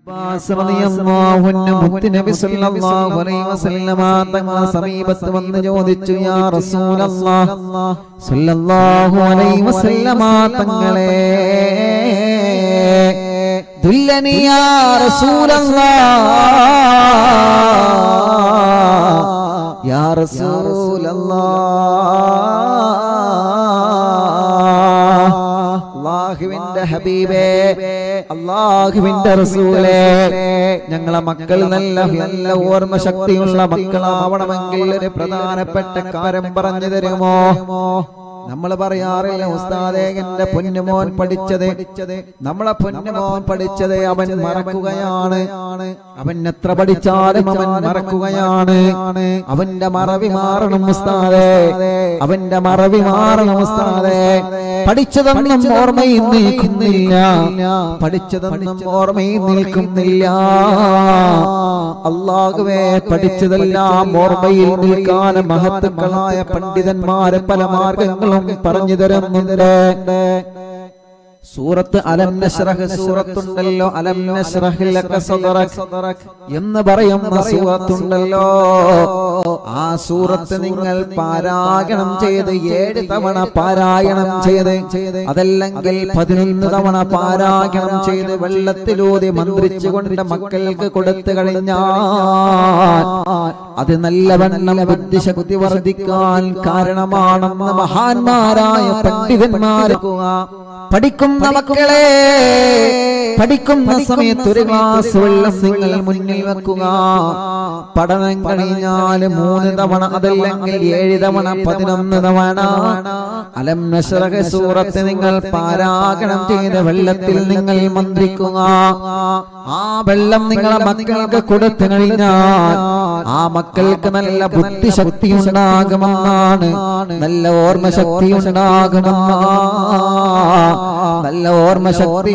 Abbas റളിയല്ലാഹു അൻഹു മുത്തുനബി സല്ലല്ലാഹു അലൈഹി വസല്ലമ തങ്ങളെ സമീപത്ത് വന്ന് ചോദിച്ചു യാ റസൂലല്ലാഹ് സല്ലല്ലാഹു അലൈഹി വസല്ലമ തങ്ങളെ ദുല്ലനി യാ റസൂലല്ലാഹ് യാ റസൂലല്ലാഹ് അള്ളാഹുവിന്റെ ഹബീബേ അള്ളാഹുവിന്റെ റസൂലേ ഞങ്ങളെ മക്കൾ നല്ല നല്ല ഓർമ്മ ശക്തിയുള്ള മക്കളാവണമെങ്കിൽ ഒരു പ്രധാനപ്പെട്ട കാര്യം പറഞ്ഞു തരുമോ നമ്മൾ പറയാറില്ല ഉസ്താദേ എന്റെ പൊന്നുമോൻ പഠിച്ചത് നമ്മളെ പൊന്നുമോൻ പഠിച്ചത് അവൻ മറക്കുകയാണ് അവൻ എത്ര പഠിച്ചാലും അവൻ മറക്കുകയാണ് അവന്റെ മറവി മാറണം ഉസ്താദേ അവന്റെ മറവി മാറണം ഉസ്താദേ പഠിച്ചതൊന്നും ഓർമ്മയിൽ നിൽക്കുന്നില്ല പഠിച്ചതൊന്നും ഓർമ്മയിൽ നിൽക്കുന്നില്ല അള്ളാഹുവേ പഠിച്ചതെല്ലാം ഓർമ്മയിൽ നിൽക്കാൻ മഹത്തുക്കളായ പണ്ഡിതന്മാരെ പല മാർഗങ്ങളും പറഞ്ഞു തരുന്നുണ്ട് സൂറത്ത് അലം നശ്റഹ് സൂറത്തുണ്ടല്ലോ അലം നശ്റഹ് ലക സദറക് എന്ന് പറയുന്ന സൂറത്തുണ്ടല്ലോ ആ സൂറത്ത് നിങ്ങൾ പാരായണം ചെയ്ത് ഏഴ് തവണ പാരായണം ചെയ്ത് അതല്ലെങ്കിൽ പതിനൊന്ന് തവണ പാരായണം ചെയ്ത് വെള്ളത്തിലൂതി മന്ത്രിച്ചുകൊണ്ട് മക്കൾക്ക് കൊടുത്തു കഴിഞ്ഞാൽ അത് നല്ലവണ്ണം ബുദ്ധിശക്തി വർദ്ധിക്കാൻ കാരണമാണെന്ന് മഹാന്മാരായ പണ്ഡിതന്മാർക്കുക പഠിക്കുന്ന മക്കളെ പഠിക്കുന്ന സമയത്ത് ഒരു ഗ്ലാസ് വെള്ളം നിങ്ങൾ മുന്നിൽ വെക്കുക പഠനം കഴിഞ്ഞാൽ മൂന്ന് തവണ അതല്ലെങ്കിൽ ഏഴ് തവണ പതിനൊന്ന് തവണ അലം നശ്റഹ് സൂറത്ത് നിങ്ങൾ പാരായണം ചെയ്ത വെള്ളത്തിൽ നിങ്ങൾ മന്ത്രിക്കുക ആ വെള്ളം നിങ്ങളെ മക്കൾക്ക് കൊടുത്തു കഴിഞ്ഞാൽ ആ മക്കൾക്ക് നല്ല ബുദ്ധിശക്തി ഉണ്ടാകുമെന്നാണ് നല്ല ഓർമ്മ ശക്തി ഉണ്ടാകുമെന്നാ നല്ല ഓർമ്മ ശക്തി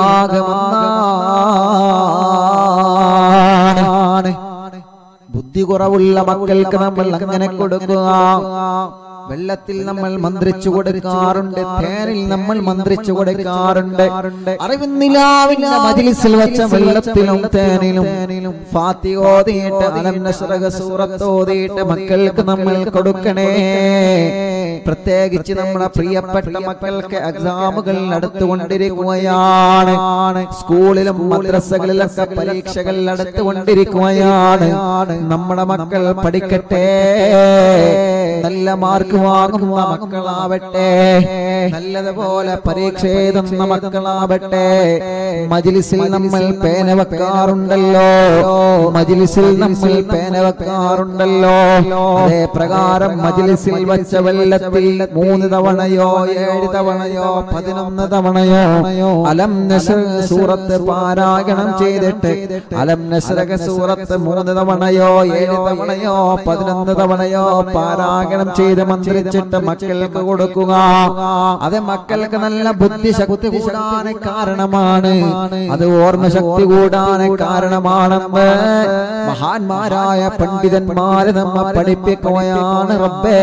ഉണ്ടാകുമെന്നാണ് ബുദ്ധി കുറവുള്ള മക്കൾക്ക് നമ്മൾ അങ്ങനെ കൊടുക്കുക വെള്ളത്തിൽ നമ്മൾ മന്ത്രിച്ചു കൊടുക്കാറുണ്ട് തേനിൽ നമ്മൾ മന്ത്രിച്ചു കൊടുക്കാറുണ്ട് അറിവിന്നിലാവിന്റെ മജിലിസിൽ വെച്ച വെള്ളത്തിലും തേനിലും ഫാത്തി ഓതിയിട്ട് അലം നശ്റഹ് സൂറത്ത് ഓതിയിട്ട് മക്കൾക്ക് നമ്മൾ കൊടുക്കണേ പ്രത്യേകിച്ച് നമ്മുടെ പ്രിയപ്പെട്ട മക്കൾക്ക് എക്സാമുകൾ നടത്തുകൊണ്ടിരിക്കുകയാണ് സ്കൂളിലും മദ്രസകളിലൊക്കെ പരീക്ഷകൾ നടത്തുകൊണ്ടിരിക്കുകയാണ് നമ്മുടെ മക്കൾ പഠിക്കട്ടെ നല്ല മാർക്ക് വാങ്ങുന്ന മക്കളാവട്ടെ നല്ലതുപോലെ പരീക്ഷ എഴുതുന്ന മക്കളാവട്ടെ മജിലിസിൽ നമ്മൾ പേന വെക്കാറുണ്ടല്ലോ മജിലിസിൽ നമ്മൾ പേന വെക്കാറുണ്ടല്ലോ അതേ പ്രകാരം മജിലിസിൽ വെച്ച വെള്ളത്തിൽ മൂന്ന് തവണയോ ഏഴ് തവണയോ പതിനൊന്ന് തവണയോ അലം നശ്ർ സൂറത്ത് പാരായണം ചെയ്തിട്ട് അലം നശ്രക സൂറത്ത് മൂന്ന് തവണയോ ഏഴ് തവണയോ പതിനൊന്ന് തവണയോ പാരായണം ചെയ്ത് മന്ത്രിച്ചിട്ട് മക്കൾക്ക് കൊടുക്കുക അത് മക്കൾക്ക് നല്ല ബുദ്ധിശക്തി കൂടാൻ കാരണമാണ് അത് ഓർമ്മശക്തി കൂടാൻ കാരണമാണെന്ന് മഹാന്മാരായ പണ്ഡിതന്മാര് നമ്മെ പഠിപ്പിക്കുകയാണ് റബ്ബേ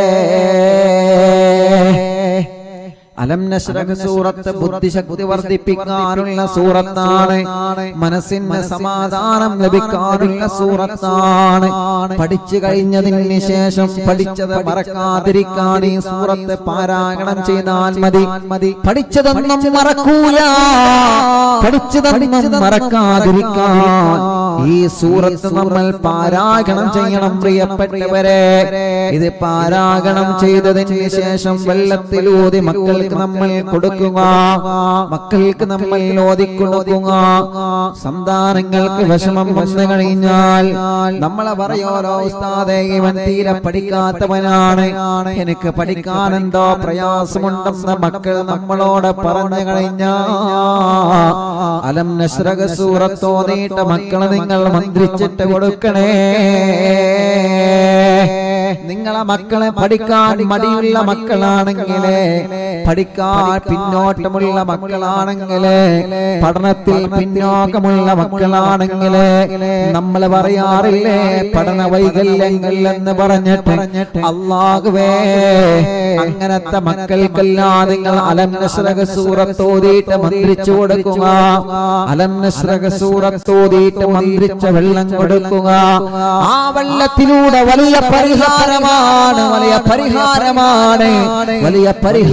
അലം നശ്രഹ് സൂറത്ത് ബുദ്ധിശക്തി വർദ്ധിപ്പിക്കാനുള്ള സൂറത്താണ് മനസ്സിന് സമാധാനം ലഭിക്കാനുള്ള സൂറത്താണ് പഠിച്ചു കഴിഞ്ഞതിന് ശേഷം പഠിച്ചത് മറക്കാതിരിക്കാൻ ഈ സൂറത്ത് പാരായണം ചെയ്താൽ മതി മതി പഠിച്ചതൊന്നും മറക്കൂല പഠിച്ചതൊന്നും മറക്കാതിരിക്കാൻ ഈ സൂറത്ത് നമ്മൾ പാരായണം ചെയ്യണം പ്രിയപ്പെട്ടവരെ ഇത് പാരായണം ചെയ്തതിന് ശേഷം വെള്ളത്തിലൂതി മക്കൾക്ക് നമ്മൾ കൊടുക്കുക മക്കൾക്ക് നമ്മൾ ഓതി കൊടുക്കുക സന്താനങ്ങൾക്ക് വിഷമം വന്നു കഴിഞ്ഞാൽ നമ്മളെ പറയോരോ ഉസ്താദേ ഇവൻ തീരെ പഠിക്കാത്തവനാണ് എനിക്ക് പഠിക്കാൻ എന്തോ പ്രയാസമുണ്ടെന്ന് മക്കൾ നമ്മളോട് പറഞ്ഞു കഴിഞ്ഞാൽ അലം നശ്രക സൂറത്തോതിയിട്ട് മക്കളെ നിങ്ങൾ മന്ത്രിച്ചിട്ട് കൊടുക്കണേ നിങ്ങളെ മക്കളെ പഠിക്കാൻ മടിയുള്ള മക്കളാണെങ്കിലേ പഠിക്കാൻ പിന്നോട്ടമുള്ള മക്കളാണെങ്കിലേ പഠനത്തിൽ പിന്നോക്കമുള്ള മക്കളാണെങ്കിലേ നമ്മൾ പറയാറില്ലേ പഠന വൈകല്യങ്ങൾ എന്ന് പറഞ്ഞിട്ട് അള്ളാഹുവേ അങ്ങനത്തെ മക്കൾക്കെല്ലാം നിങ്ങൾ അലം നസ്രക സൂറത്തോതിയിട്ട് മന്ത്രിച്ചു കൊടുക്കുക അലം നസ്രക സൂറത്തോതിയിട്ട് മന്ത്രിച്ച വെള്ളം കൊടുക്കുക ആ വെള്ളത്തിലൂടെ വലിയ പരിഹാരമാണ് വലിയ പരിഹാരമാണ് വലിയ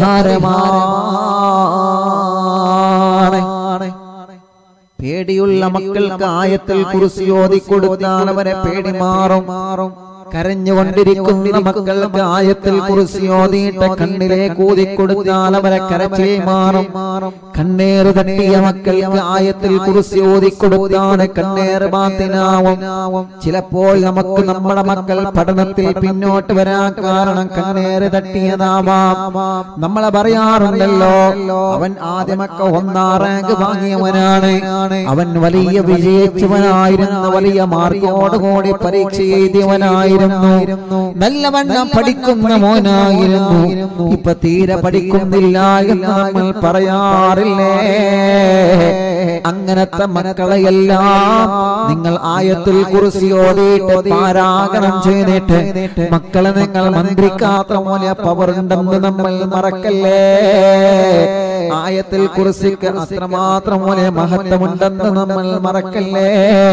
പരിഹാരമാണ് പേടിയുള്ള മക്കൾക്ക് ആയത്തിൽ കുറിച്ച് ഓതി കൊടുത്താൽ അവരെ പേടി മാറും മാറും കരഞ്ഞുകൊണ്ടിരിക്കുന്ന മക്കൾക്ക് ആയത്തിൽ കുറിച്ച് ഓതിയിട്ട് കണ്ണിലേക്ക് ഊതി കൊടുത്താൽ അവരെ കരച്ചിൽ മാറും കണ്ണേറ് തട്ടിയ മക്കൾക്ക് ആയത്തിൽ കുറിച്ച് ഓതി കൊടുത്താൽ കണ്ണേറ് ബാത്തിനാവും ചിലപ്പോൾ നമുക്ക് നമ്മുടെ മക്കൾ പഠനത്തിൽ പിന്നോട്ട് വരാൻ കാരണം കണ്ണേറ് തട്ടിയതാവാം നമ്മളെ പറയാറുണ്ടല്ലോ അവൻ ആദ്യമൊക്കെ ഒന്നാം റാങ്ക് വാങ്ങിയവനാണ് അവൻ വലിയ വിജയിച്ചവനായിരുന്നു വലിയ മാർക്കോടുകൂടി പരീക്ഷ എഴുതിയവനായിരുന്നു നല്ലവണ്ണം പഠിക്കുന്ന മോനായിരുന്നു ഇപ്പൊ തീരെ പഠിക്കുന്നില്ല എന്ന് നമ്മൾ പറയാറില്ലേ അങ്ങനത്തെ മക്കളെയെല്ലാം നിങ്ങൾ ആയത്തിൽ കുറിച്ച് ഓടിയിട്ട് പാരാഗണം ചെയ്തിട്ട് മക്കളെ നിങ്ങൾ മന്ത്രിക്കാത്ത പോലെ പവറുണ്ടെന്ന് നമ്മൾ മറക്കല്ലേ ആയത്തിൽ കുറിച്ചിക്ക് അത്രമാത്രം പോലെ മഹത്വമുണ്ടെന്ന് നമ്മൾ മറക്കല്ലേ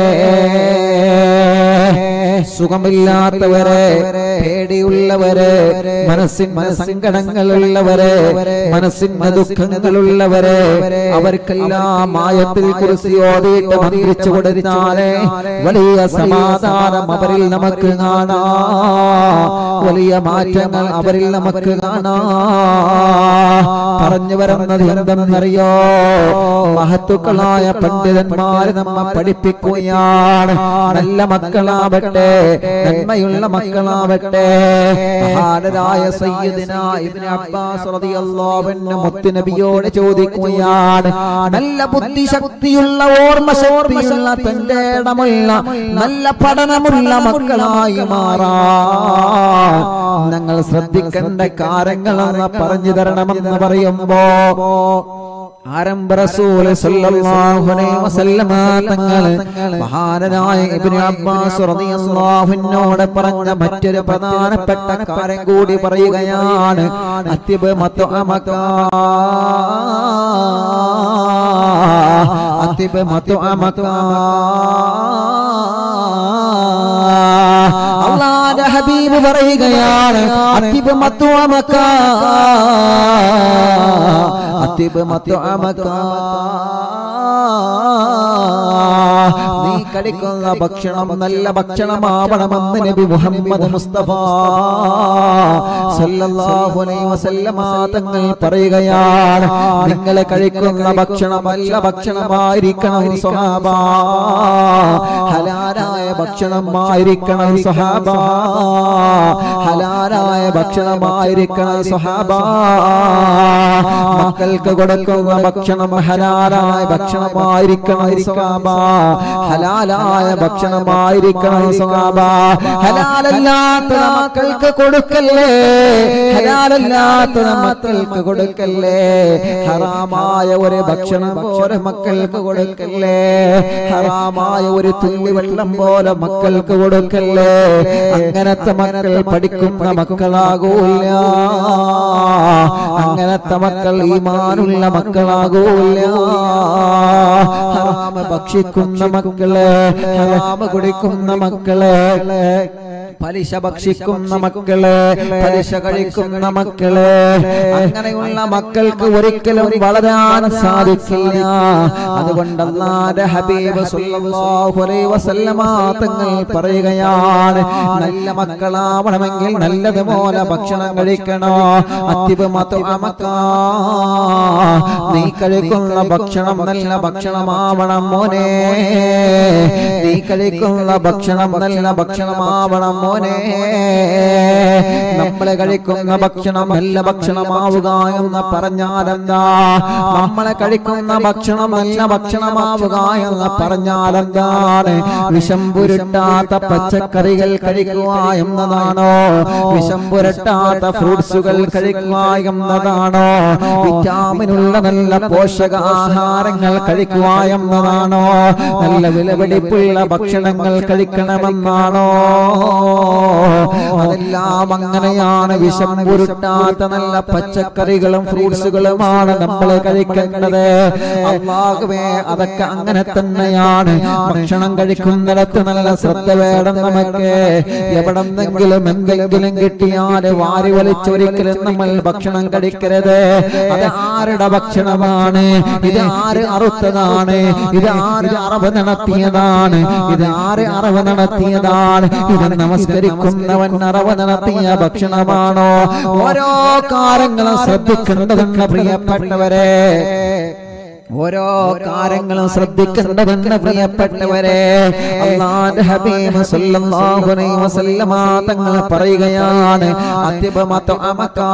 സുഖമില്ലാത്തവരെ പേടിയുള്ളവരെ മനസ്സിന് സങ്കടങ്ങളുള്ളവരെ മനസ്സിന് ദുഃഖങ്ങളുള്ളവരെ അവർക്കെല്ലാം ആയത്തിൽ കുറിച്ച് ഓടിയിട്ട് മന്ത്രിച്ചു കൊടുത്താലേ വലിയ സമാധാനം അവരിൽ നമുക്ക് കാണാം വലിയ മാറ്റങ്ങൾ അവരിൽ നമുക്ക് കാണാം പറഞ്ഞു വരുന്നത് എന്തെന്നറിയോ മഹത്തുക്കളായ പണ്ഡിതന്മാര് നമ്മെ പഠിപ്പിക്കുകയാണ് നല്ല മക്കളാവട്ടെ നന്മയുള്ള മക്കളാവട്ടെ മഹാനരായ സയ്യിദിന ഇബ്നു അബ്ബാസ് റളിയല്ലാഹു അൻഹു മുത്തുനബിയോട് ചോദിക്കുകയാണ് നല്ല ബുദ്ധിശക്തിയുള്ള ഓർമ്മ ശക്തിയുള്ള തന്റെ ഇടമുള്ള നല്ല പഠനമുള്ള മക്കളായി മാറാൻ ഞങ്ങൾ ശ്രദ്ധിക്കേണ്ട കാര്യങ്ങളെന്ന് പറഞ്ഞു തരണമെന്ന് പറയുമ്പോ ആരംഭ റസൂൽ സല്ലല്ലാഹു അലൈഹി വസല്ലമ തങ്ങൾ മഹാനായ ഇബ്നു അബ്ബാസ് റളിയല്ലാഹു അൻഹുവോട് പറഞ്ഞ മറ്റൊരു പ്രധാനപ്പെട്ട കാര്യം കൂടി പറയുകയാണ് അത്തിബ് മത്അമക അത്തിബ് മത്അമക അള്ളാഹുവിന്റെ ഹബീബ് പറയുകയാണ് അത്തിബ് മത്അമക അത്തിബ് മത്അമക നീ കഴിക്കുന്ന ഭക്ഷണം നല്ല ഭക്ഷണമാവണമെന്ന് നബി മുഹമ്മദ് മുസ്തഫ സല്ലല്ലാഹു അലൈഹി വസല്ലമ തങ്ങൾ പറയുകയാണ് നിങ്ങൾ കഴിക്കുന്ന ഭക്ഷണം നല്ല ഭക്ഷണമായിരിക്കണം സ്വഹാബ ഹലാലായ ഭക്ഷണമായിരിക്കണം സ്വഹാബ ഹലാലായ ഭക്ഷണമായിരിക്കണം സ്വഹാബ മക്കൾക്ക് കൊടുക്കുന്ന ഭക്ഷണം ഹലാലായ ഭക്ഷണമായിരിക്കണം സ്വഹാബ ഹലാലായ ഭക്ഷണമായിരിക്കണം സ്വഹാബ ഹലാലല്ലാത്ത മക്കൾക്ക് കൊടുക്കല്ലേ ഹലാലല്ലാത്ത മക്കൾക്ക് കൊടുക്കല്ലേ ഹറാമായ ഒരു ഭക്ഷണം പോലെ മക്കൾക്ക് കൊടുക്കല്ലേ ഹറാമായ ഒരു തുള്ളി വെള്ളം പോലെ മക്കൾക്ക് കൊടുക്കല്ലേ അങ്ങനത്തെ മക്കൾ പഠിക്കുന്ന മക്കളാകൂല അങ്ങനത്തെ മക്കൾ ഈമാനുള്ള മക്കളാകൂല ഹറാമ ഭക്ഷിക്കുന്ന മക്കളെ ഹറാമ കുടിക്കുന്ന മക്കളെ പലിശ ഭക്ഷിക്കുന്ന മക്കളെ പലിശ കഴിക്കുന്ന മക്കളെ അങ്ങനെയുള്ള മക്കൾക്ക് ഒരിക്കലും വളരാൻ സാധിക്കില്ല അതുകൊണ്ട് അല്ലാഹുവിന്റെ ഹബീബ് സല്ലല്ലാഹു അലൈഹി വസല്ലമ തങ്ങൾ പറയുകയാണ് നല്ല മക്കളാവണമെങ്കിൽ നല്ലതുപോലെ ഭക്ഷണം കഴിക്കണോ അത്തിബ് മത്അമക നീ കഴിക്കുന്ന ഭക്ഷണം നല്ല ഭക്ഷണമാവണം മോനെ നീ കഴിക്കുന്ന ഭക്ഷണം നല്ല ഭക്ഷണമാവണം മോനെ നമ്മൾ കഴിക്കുന്ന ഭക്ഷണം നല്ല ഭക്ഷണമാവുക എന്ന് പറഞ്ഞാലെന്താ നമ്മളെ കഴിക്കുന്ന ഭക്ഷണം നല്ല ഭക്ഷണമാവുക എന്ന് പറഞ്ഞാലെന്താണ് വിഷം പുരട്ടാത്ത പച്ചക്കറികൾ കഴിക്കുക എന്നതാണോ വിഷം പുരട്ടാത്ത ഫ്രൂട്ട്സുകൾ കഴിക്കുക എന്നതാണോ വിറ്റാമിനുള്ള നല്ല പോഷകാഹാരങ്ങൾ കഴിക്കുക എന്നതാണോ നല്ല വിലപിടിപ്പുള്ള ഭക്ഷണങ്ങൾ കഴിക്കണമെന്നാണോ അതെല്ലാം അങ്ങനെയാണ് വിഷം പുരുട്ടാത്ത നല്ല പച്ചക്കറികളും ഫ്രൂട്ട്സുകളുമാണ് നമ്മൾ കഴിക്കേണ്ടത് അള്ളാഹുവേ അതൊക്കെ അങ്ങനെ തന്നെയാണ് ഭക്ഷണം കഴിക്കുന്നിടത്ത് നല്ല ശ്രദ്ധ വേണം നമുക്ക് എവിടെന്നെങ്കിലും എന്തെങ്കിലും കിട്ടിയാൽ വാരി വലിച്ചൊരിക്കലും നമ്മൾ ഭക്ഷണം കഴിക്കരുത് അത് ആരുടെ ഭക്ഷണമാണ് ഇത് ആര് അറുത്തതാണ് ഇത് ആര് അറവ് നടത്തിയതാണ് ഇത് ആര് അറവ് നടത്തിയതാണ് ഇത് നമസ്കരിക്കുന്നവൻ അറവ് നടത്തിയ ഭക്ഷണമാണോ ഓരോ കാര്യങ്ങളും ശ്രദ്ധിക്കേണ്ടതുണ്ട് പ്രിയപ്പെട്ടവരെ ഓരോ കാര്യങ്ങളും ശ്രദ്ധിക്കേണ്ടതുണ്ട് പ്രിയപ്പെട്ടവരെ അള്ളാന്റെ ഹബീബ് സല്ലല്ലാഹു അലൈഹി വസല്ലമ തങ്ങൾ പറയുകയാണ് അത്യപമത അമകാ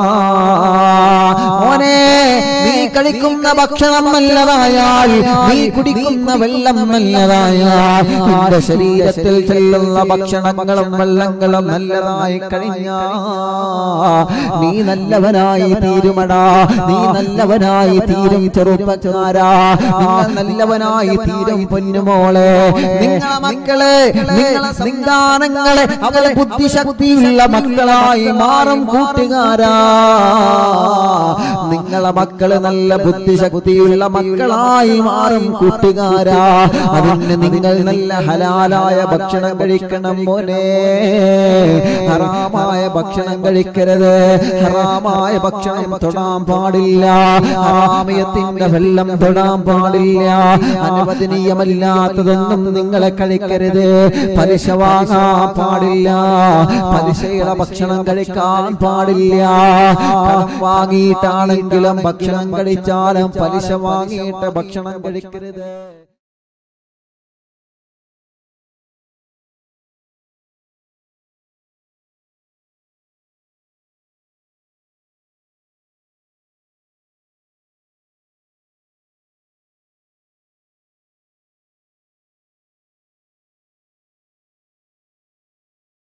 മോനെ നീ കഴിക്കുന്ന ഭക്ഷണം നല്ലതായാൽ നീ കുടിക്കുന്ന വെള്ളം നല്ലതായാൽ നിന്റെ ശരീരത്തിൽ ചെല്ലുന്ന ഭക്ഷണങ്ങളും വെള്ളങ്ങളും നല്ലതായി കഴിഞ്ഞാ നീ നല്ലവനായി തീരുമടാ നീ നല്ലവനായി തീരും ചെറുപ്പക്കാരാ നിങ്ങൾ നല്ലവനായി തീരും പൊന്നുമോളെ നിങ്ങളെ മക്കളെ നിങ്ങളെ സന്താനങ്ങളെ അവരെ ബുദ്ധിശക്തിയുള്ള മക്കളായി മാറും കൂട്ടുകാരാ നിങ്ങളെ മക്കള് നല്ല ബുദ്ധിശക്തിയുള്ള മക്കളായി മാറും കൂട്ടുകാരാ അതിന് നിങ്ങൾ നല്ല ഹലാലായ ഭക്ഷണം കഴിക്കണം മോനെ ഹറാമായ ഭക്ഷണം കഴിക്കരുത് ഹറാമായ ഭക്ഷണം തൊടാൻ പാടില്ല ഹറാമിയത്തിന്റെ വെള്ളം തൊടാൻ പാടില്ല അനുവദനീയമല്ലാത്തതൊന്നും നിങ്ങളെ കഴിക്കരുത് പലിശ വാങ്ങാൻ പാടില്ല പലിശയുടെ ഭക്ഷണം കഴിക്കാൻ പാടില്ല കടം വാങ്ങിയിട്ടാണെങ്കിലും ഭക്ഷണം കഴിച്ചാലും പലിശ വാങ്ങിയിട്ട് ഭക്ഷണം കഴിക്കരുത്